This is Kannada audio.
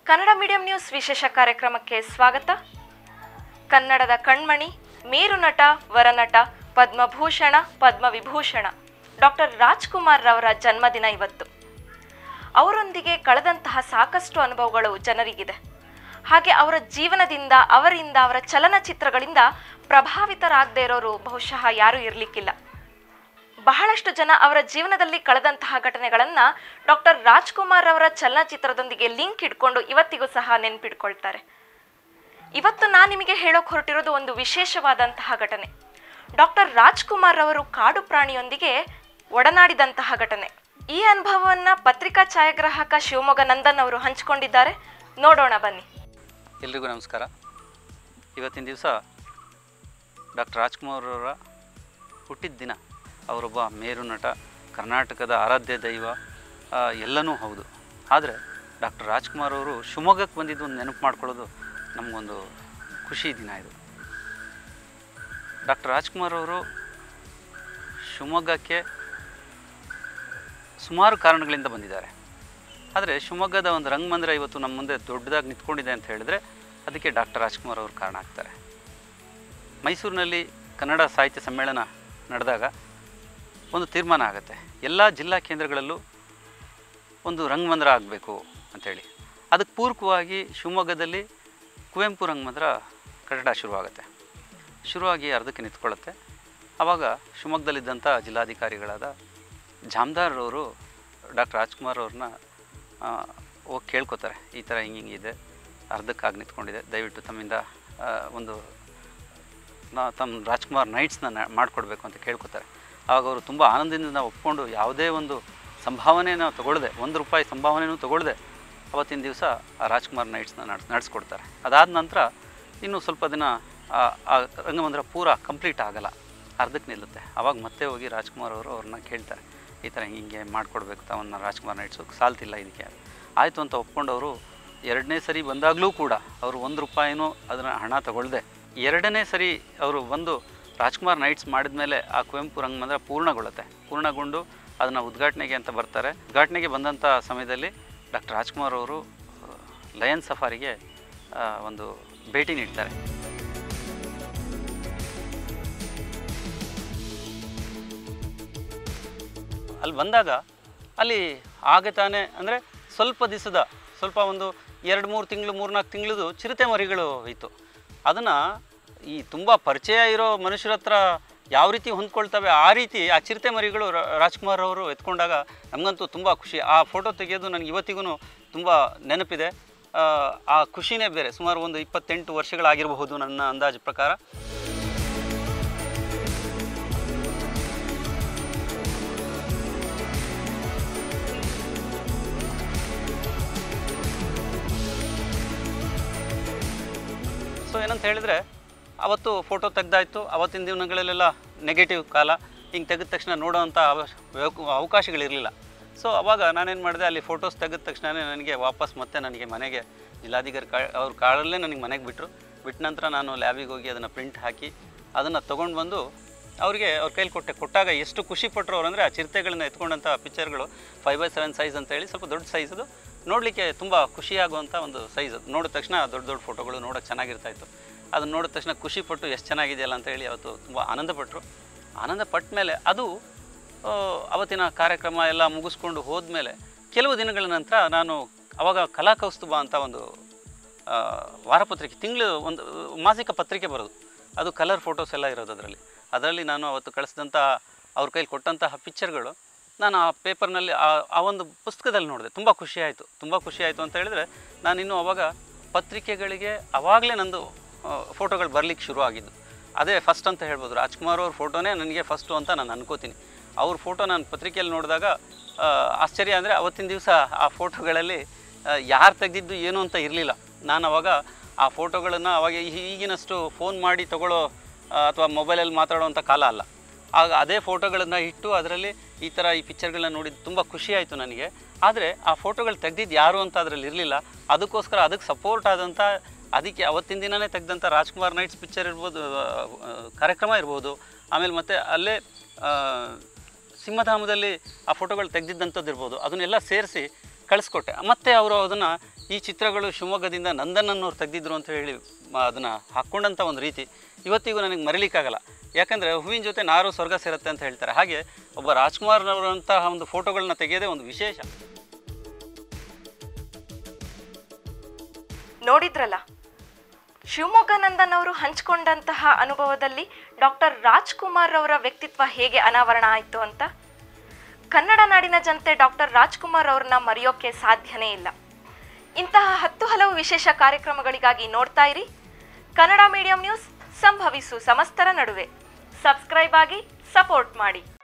ಕನ್ನಡ ಮೀಡಿಯಂ ನ್ಯೂಸ್ ವಿಶೇಷ ಕಾರ್ಯಕ್ರಮಕ್ಕೆ ಸ್ವಾಗತ ಕನ್ನಡದ ಕಣ್ಮಣಿ ಮೇರು ನಟ ವರನಟ ಪದ್ಮಭೂಷಣ ಪದ್ಮವಿಭೂಷಣ ಡಾಕ್ಟರ್ ರಾಜ್ಕುಮಾರ್ ರವರ ಜನ್ಮದಿನ ಇವತ್ತು ಅವರೊಂದಿಗೆ ಕಳೆದಂತಹ ಸಾಕಷ್ಟು ಅನುಭವಗಳು ಜನರಿಗಿದೆ ಹಾಗೆ ಅವರ ಜೀವನದಿಂದ ಅವರಿಂದ ಅವರ ಚಲನಚಿತ್ರಗಳಿಂದ ಪ್ರಭಾವಿತರಾಗದೇ ಇರೋರು ಬಹುಶಃ ಯಾರೂ ಇರಲಿಕ್ಕಿಲ್ಲ ಬಹಳಷ್ಟು ಜನ ಅವರ ಜೀವನದಲ್ಲಿ ಕಳೆದಂತಹ ಘಟನೆಗಳನ್ನ ಡಾಕ್ಟರ್ ರಾಜ್ಕುಮಾರ್ ಅವರ ಚಲನಚಿತ್ರದೊಂದಿಗೆ ಲಿಂಕ್ ಇಟ್ಕೊಂಡು ಇವತ್ತಿಗೂ ಸಹ ನೆನ್ಪಿಟ್ಕೊಳ್ತಾರೆ ಇವತ್ತು ನಾನು ನಿಮಗೆ ಹೇಳೋಕೆ ಹೊರಟಿರೋದು ಒಂದು ವಿಶೇಷವಾದಂತಹ ಘಟನೆ ಡಾಕ್ಟರ್ ರಾಜ್ಕುಮಾರ್ ಅವರು ಕಾಡು ಪ್ರಾಣಿಯೊಂದಿಗೆ ಒಡನಾಡಿದಂತಹ ಘಟನೆ ಈ ಅನುಭವವನ್ನ ಪತ್ರಿಕಾ ಛಾಯಾಗ್ರಾಹಕ ಶಿವಮೊಗ್ಗ ನಂದನ್ ಅವರು ಹಂಚಿಕೊಂಡಿದ್ದಾರೆ ನೋಡೋಣ ಬನ್ನಿ ಎಲ್ರಿಗೂ ನಮಸ್ಕಾರ ಇವತ್ತಿನ ದಿವಸ ಡಾಕ್ಟರ್ ರಾಜ್ಕುಮಾರ್ ಅವರ ಹುಟ್ಟಿದ ದಿನ ಅವರೊಬ್ಬ ಮೇರು ನಟ ಕರ್ನಾಟಕದ ಆರಾಧ್ಯ ದೈವ ಆ, ಎಲ್ಲನೂ ಹೌದು ಆದರೆ ಡಾಕ್ಟರ್ ರಾಜ್ಕುಮಾರ್ ಅವರು ಶಿವಮೊಗ್ಗಕ್ಕೆ ಬಂದಿದ್ದು ಒಂದು ನೆನಪು ಮಾಡ್ಕೊಳ್ಳೋದು ನಮಗೊಂದು ಖುಷಿ ದಿನ ಇದು ಡಾಕ್ಟರ್ ರಾಜ್ಕುಮಾರ್ ಅವರು ಶಿವಮೊಗ್ಗಕ್ಕೆ ಸುಮಾರು ಕಾರಣಗಳಿಂದ ಬಂದಿದ್ದಾರೆ ಆದರೆ ಶಿವಮೊಗ್ಗದ ಒಂದು ರಂಗಮಂದಿರ ಇವತ್ತು ನಮ್ಮ ಮುಂದೆ ದೊಡ್ಡದಾಗಿ ನಿಂತ್ಕೊಂಡಿದೆ ಅಂತ ಹೇಳಿದ್ರೆ ಅದಕ್ಕೆ ಡಾಕ್ಟರ್ ರಾಜ್ಕುಮಾರ್ ಅವರು ಕಾರಣ ಆಗ್ತಾರೆ ಮೈಸೂರಿನಲ್ಲಿ ಕನ್ನಡ ಸಾಹಿತ್ಯ ಸಮ್ಮೇಳನ ನಡೆದಾಗ ಒಂದು ತೀರ್ಮಾನ ಆಗುತ್ತೆ ಎಲ್ಲ ಜಿಲ್ಲಾ ಕೇಂದ್ರಗಳಲ್ಲೂ ಒಂದು ರಂಗಮಂದಿರ ಆಗಬೇಕು ಅಂಥೇಳಿ ಅದಕ್ಕೆ ಪೂರಕವಾಗಿ ಶಿವಮೊಗ್ಗದಲ್ಲಿ ಕುವೆಂಪು ರಂಗಮಂದಿರ ಕಟ್ಟಡ ಶುರುವಾಗುತ್ತೆ ಶುರುವಾಗಿ ಅರ್ಧಕ್ಕೆ ನಿಂತ್ಕೊಳ್ಳುತ್ತೆ ಆವಾಗ ಶಿವಮೊಗ್ಗದಲ್ಲಿದ್ದಂಥ ಜಿಲ್ಲಾಧಿಕಾರಿಗಳಾದ ಜಾಮ್ದಾರವರು ಡಾಕ್ಟರ್ ರಾಜ್ಕುಮಾರ್ ಅವ್ರನ್ನ ಆ, ಹೋಗಿ ಕೇಳ್ಕೊತಾರೆ ಈ ಥರ ಹಿಂಗೆ ಹಿಂಗಿದೆ ಅರ್ಧಕ್ಕಾಗಿ ನಿಂತ್ಕೊಂಡಿದೆ ದಯವಿಟ್ಟು ತಮ್ಮಿಂದ ಆ, ಒಂದು ನಾ ತಮ್ಮ ರಾಜ್ಕುಮಾರ್ ನೈಟ್ಸ್ನ ಮಾಡಿಕೊಡ್ಬೇಕು ಅಂತ ಕೇಳ್ಕೊತಾರೆ ಆವಾಗ ಅವರು ತುಂಬ ಆನಂದದಿಂದ ಒಪ್ಕೊಂಡು ಯಾವುದೇ ಒಂದು ಸಂಭಾವನೆನ ತಗೊಳ್ಳದೆ ಒಂದು ರೂಪಾಯಿ ಸಂಭಾವನೆನೂ ತಗೊಳ್ಳದೆ ಅವತ್ತಿನ ದಿವಸ ಆ ರಾಜ್ಕುಮಾರ್ ನೈಟ್ಸ್ನ ನಡ್ಸ್ ನಡೆಸ್ಕೊಡ್ತಾರೆ ಅದಾದ ನಂತರ ಇನ್ನೂ ಸ್ವಲ್ಪ ದಿನ ಆ ಆ ರಂಗಮಂದಿರ ಪೂರ ಕಂಪ್ಲೀಟ್ ಆಗಲ್ಲ ಅರ್ಧಕ್ಕೆ ನಿಲ್ಲುತ್ತೆ ಆವಾಗ ಮತ್ತೆ ಹೋಗಿ ರಾಜ್ಕುಮಾರ್ ಅವರು ಅವ್ರನ್ನ ಕೇಳ್ತಾರೆ ಈ ಥರ ಹಿಂಗೆ ಮಾಡಿಕೊಡ್ಬೇಕು ತಾವನ್ನ ರಾಜ್ಕುಮಾರ್ ನೈಟ್ಸು ಸಾಲ್ತಿಲ್ಲ ಇದಕ್ಕೆ ಆಯಿತು ಅಂತ ಒಪ್ಕೊಂಡವರು ಎರಡನೇ ಸರಿ ಬಂದಾಗಲೂ ಕೂಡ ಅವರು ಒಂದು ರೂಪಾಯಿನೂ ಅದನ್ನು ಹಣ ತಗೊಳ್ಳದೆ ಎರಡನೇ ಸರಿ ಅವರು ಬಂದು ರಾಜ್ಕುಮಾರ್ ನೈಟ್ಸ್ ಮಾಡಿದ ಮೇಲೆ ಆ ಕುವೆಂಪು ರಂಗಮಂದಿರ ಪೂರ್ಣಗೊಳ್ಳುತ್ತೆ ಪೂರ್ಣಗೊಂಡು ಅದನ್ನು ಉದ್ಘಾಟನೆಗೆ ಅಂತ ಬರ್ತಾರೆ ಉದ್ಘಾಟನೆಗೆ ಬಂದಂಥ ಸಮಯದಲ್ಲಿ ಡಾಕ್ಟರ್ ರಾಜ್ಕುಮಾರ್ ಅವರು ಆ, ಲಯನ್ ಸಫಾರಿಗೆ ಆ, ಒಂದು ಭೇಟಿ ನೀಡ್ತಾರೆ ಅಲ್ಲಿ ಬಂದಾಗ ಅಲ್ಲಿ ಆಗ ತಾನೇ ಅಂದರೆ ಸ್ವಲ್ಪ ದಿವಸದ ಸ್ವಲ್ಪ ಒಂದು ಎರಡು ಮೂರು ತಿಂಗಳು ಮೂರ್ನಾಲ್ಕು ತಿಂಗಳದು ಚಿರತೆ ಮರಿಗಳು ಇತ್ತು ಅದನ್ನು ಈ ತುಂಬ ಪರಿಚಯ ಇರೋ ಮನುಷ್ಯರ ಹತ್ರ ಯಾವ ರೀತಿ ಹೊಂದ್ಕೊಳ್ತವೆ ಆ ರೀತಿ ಆ ಚಿರತೆ ಮರಿಗಳು ರ- ರಾಜ್ಕುಮಾರ್ ಅವರು ಎತ್ಕೊಂಡಾಗ ನಮಗಂತೂ ತುಂಬ ಖುಷಿ ಆ ಫೋಟೋ ತೆಗೆಯೋದು ನನಗೆ ಇವತ್ತಿಗೂ ತುಂಬ ನೆನಪಿದೆ ಆ, ಆ ಖುಷಿನೇ ಬೇರೆ ಸುಮಾರು ಒಂದು ಇಪ್ಪತ್ತೆಂಟು ವರ್ಷಗಳಾಗಿರಬಹುದು ನನ್ನ ಅಂದಾಜು ಪ್ರಕಾರ ಸೊ ಏನಂತ ಹೇಳಿದರೆ ಅವತ್ತು ಫೋಟೋ ತೆಗ್ದಾಯ್ತು ಅವತ್ತಿನ ದಿನಗಳಲ್ಲೆಲ್ಲ ನೆಗೆಟಿವ್ ಕಾಲ ಹಿಂಗೆ ತೆಗೆದ ತಕ್ಷಣ ನೋಡೋವಂಥ ಅವ ವ್ಯವ- ಅವಕಾಶಗಳಿರಲಿಲ್ಲ ಸೊ ಅವಾಗ ನಾನೇನು ಮಾಡಿದೆ ಅಲ್ಲಿ ಫೋಟೋಸ್ ತೆಗೆದ ತಕ್ಷಣವೇ ನನಗೆ ವಾಪಸ್ ಮತ್ತೆ ನನಗೆ ಮನೆಗೆ ಜಿಲ್ಲಾಧಿಕಾರಿ ಕಾ ಅವ್ರ ಕಾರಲ್ಲೇ ನನಗೆ ಮನೆಗೆ ಬಿಟ್ಟರು ಬಿಟ್ಟ ನಂತರ ನಾನು ಲ್ಯಾಬಿಗೆ ಹೋಗಿ ಅದನ್ನು ಪ್ರಿಂಟ್ ಹಾಕಿ ಅದನ್ನು ತೊಗೊಂಡು ಬಂದು ಅವರಿಗೆ ಅವ್ರ ಕೈಲಿ ಕೊಟ್ಟೆ ಕೊಟ್ಟಾಗ ಎಷ್ಟು ಖುಷಿ ಪಟ್ಟರು ಅವ್ರು ಅಂದರೆ ಆ ಚಿರತೆಗಳನ್ನ ಎತ್ಕೊಂಡಂಥ ಪಿಕ್ಚರ್ಗಳು ಫೈವ್ ಬೈ ಸೆವೆನ್ ಸೈಜ್ ಅಂತೇಳಿ ಸ್ವಲ್ಪ ದೊಡ್ಡ ಸೈಜ್ ಅದು ನೋಡಲಿಕ್ಕೆ ತುಂಬ ಖುಷಿಯಾಗುವಂಥ ಒಂದು ಸೈಜ್ ಅದು ನೋಡಿದ ತಕ್ಷಣ ದೊಡ್ಡ ದೊಡ್ಡ ಫೋಟೋಗಳು ನೋಡೋಕೆ ಚೆನ್ನಾಗಿರ್ತಾ ಇತ್ತು ಅದನ್ನ ನೋಡಿದ ತಕ್ಷಣ ಖುಷಿ ಪಟ್ಟು ಎಷ್ಟು ಚೆನ್ನಾಗಿದೆಯಲ್ಲ ಅಂತ ಹೇಳಿ ಅವತ್ತು ತುಂಬ ಆನಂದಪಟ್ಟರು ಆನಂದ ಪಟ್ಟ ಮೇಲೆ ಅದು ಆ, ಅವತ್ತಿನ ಕಾರ್ಯಕ್ರಮ ಎಲ್ಲ ಮುಗಿಸ್ಕೊಂಡು ಹೋದ್ಮೇಲೆ ಕೆಲವು ದಿನಗಳ ನಂತರ ನಾನು ಅವಾಗ ಕಲಾಕೌಸ್ತುಭ ಅಂತ ಒಂದು ಆ, ವಾರಪತ್ರಿಕೆ ತಿಂಗಳು ಒಂದು ಮಾಸಿಕ ಪತ್ರಿಕೆ ಬರೋದು ಅದು ಕಲರ್ ಫೋಟೋಸ್ ಎಲ್ಲ ಇರೋದು ಅದರಲ್ಲಿ ಅದರಲ್ಲಿ ನಾನು ಅವತ್ತು ಕಳಿಸಿದಂಥ ಅವ್ರ ಕೈಲಿ ಕೊಟ್ಟಂತಹ ಪಿಕ್ಚರ್ಗಳು ನಾನು ಆ ಪೇಪರ್ನಲ್ಲಿ ಆ ಆ ಒಂದು ಪುಸ್ತಕದಲ್ಲಿ ನೋಡಿದೆ ತುಂಬ ಖುಷಿ ಆಯಿತು ತುಂಬ ಖುಷಿ ಆಯಿತು ಅಂತ ಹೇಳಿದರೆ ನಾನಿನ್ನು ಅವಾಗ ಪತ್ರಿಕೆಗಳಿಗೆ ಅವಾಗಲೇ ನಂದು ಫೋಟೋಗಳು ಬರಲಿಕ್ಕೆ ಶುರು ಆಗಿದ್ದು ಅದೇ ಫಸ್ಟ್ ಅಂತ ಹೇಳ್ಬೋದು ರಾಜ್ಕುಮಾರ್ ಅವ್ರ ಫೋಟೋನೇ ನನಗೆ ಫಸ್ಟು ಅಂತ ನಾನು ಅನ್ಕೋತೀನಿ ಅವ್ರ ಫೋಟೋ ನಾನು ಪತ್ರಿಕೆಯಲ್ಲಿ ನೋಡಿದಾಗ ಆ, ಆಶ್ಚರ್ಯ ಅಂದರೆ ಅವತ್ತಿನ ದಿವಸ ಆ ಫೋಟೋಗಳಲ್ಲಿ ಯಾರು ತೆಗೆದಿದ್ದು ಏನು ಅಂತ ಇರಲಿಲ್ಲ ನಾನು ಅವಾಗ ಆ ಫೋಟೋಗಳನ್ನು ಅವಾಗ ಈ- ಈಗಿನಷ್ಟು ಫೋನ್ ಮಾಡಿ ತಗೊಳ್ಳೋ ಅಥವಾ ಮೊಬೈಲಲ್ಲಿ ಮಾತಾಡೋವಂಥ ಕಾಲ ಅಲ್ಲ ಆಗ ಅದೇ ಫೋಟೋಗಳನ್ನು ಇಟ್ಟು ಅದರಲ್ಲಿ ಈ ಥರ ಈ ಪಿಕ್ಚರ್ಗಳನ್ನ ನೋಡಿದ್ದು ತುಂಬ ಖುಷಿ ಆಯಿತು ನನಗೆ ಆದರೆ ಆ ಫೋಟೋಗಳು ತೆಗ್ದಿದ್ದು ಯಾರು ಅಂತ ಅದರಲ್ಲಿ ಇರಲಿಲ್ಲ ಅದಕ್ಕೋಸ್ಕರ ಅದಕ್ಕೆ ಸಪೋರ್ಟ್ ಆದಂಥ ಅದಕ್ಕೆ ಅವತ್ತಿನ ದಿನವೇ ತೆಗೆದಂಥ ರಾಜ್ಕುಮಾರ್ ನೈಟ್ಸ್ ಪಿಕ್ಚರ್ ಇರ್ಬೋದು ಆ, ಆ, ಕಾರ್ಯಕ್ರಮ ಇರ್ಬೋದು ಆಮೇಲೆ ಮತ್ತೆ ಅಲ್ಲೇ ಆ, ಸಿಂಹಧಾಮದಲ್ಲಿ ಆ ಫೋಟೋಗಳು ತೆಗೆದಿದ್ದಂಥದ್ದು ಇರ್ಬೋದು ಅದನ್ನೆಲ್ಲ ಸೇರಿಸಿ ಕಳಿಸ್ಕೊಟ್ಟೆ ಮತ್ತೆ ಅವರು ಅದನ್ನು ಈ ಚಿತ್ರಗಳು ಶಿವಮೊಗ್ಗದಿಂದ ನಂದನ್ ಅನ್ನೋರು ತೆಗೆದಿದ್ರು ಅಂತ ಹೇಳಿ ಅದನ್ನು ಹಾಕ್ಕೊಂಡಂಥ ಒಂದು ರೀತಿ ಇವತ್ತಿಗೂ ನನಗೆ ಮರಿಲಿಕ್ಕಾಗಲ್ಲ ಯಾಕಂದರೆ ಹೂವಿನ ಜೊತೆ ನಾರು ಸ್ವರ್ಗ ಸೇರುತ್ತೆ ಅಂತ ಹೇಳ್ತಾರೆ ಹಾಗೆ ಒಬ್ಬ ರಾಜ್ಕುಮಾರ್ನವರಂತಹ ಒಂದು ಫೋಟೋಗಳನ್ನ ತೆಗೆಯೋದೇ ಒಂದು ವಿಶೇಷ ನೋಡಿದ್ರಲ್ಲ ಶಿವಮೊಗ್ಗ ನಂದನ್ ಅವರು ಹಂಚಿಕೊಂಡಂತಹ ಅನುಭವದಲ್ಲಿ ಡಾಕ್ಟರ್ ರಾಜ್ಕುಮಾರ್ ಅವರ ವ್ಯಕ್ತಿತ್ವ ಹೇಗೆ ಅನಾವರಣ ಆಯಿತು ಅಂತ ಕನ್ನಡ ನಾಡಿನ ಜನತೆ ಡಾಕ್ಟರ್ ರಾಜ್ಕುಮಾರ್ ಅವ್ರನ್ನ ಮರೆಯೋಕೆ ಸಾಧ್ಯನೇ ಇಲ್ಲ ಇಂತಹ ಹತ್ತು ಹಲವು ವಿಶೇಷ ಕಾರ್ಯಕ್ರಮಗಳಿಗಾಗಿ ನೋಡ್ತಾ ಇರಿ ಕನ್ನಡ ಮೀಡಿಯಂ ನ್ಯೂಸ್ ಸಂಭವಿಸು ಸಮಸ್ತರ ನಡುವೆ ಸಬ್ಸ್ಕ್ರೈಬ್ ಆಗಿ ಸಪೋರ್ಟ್ ಮಾಡಿ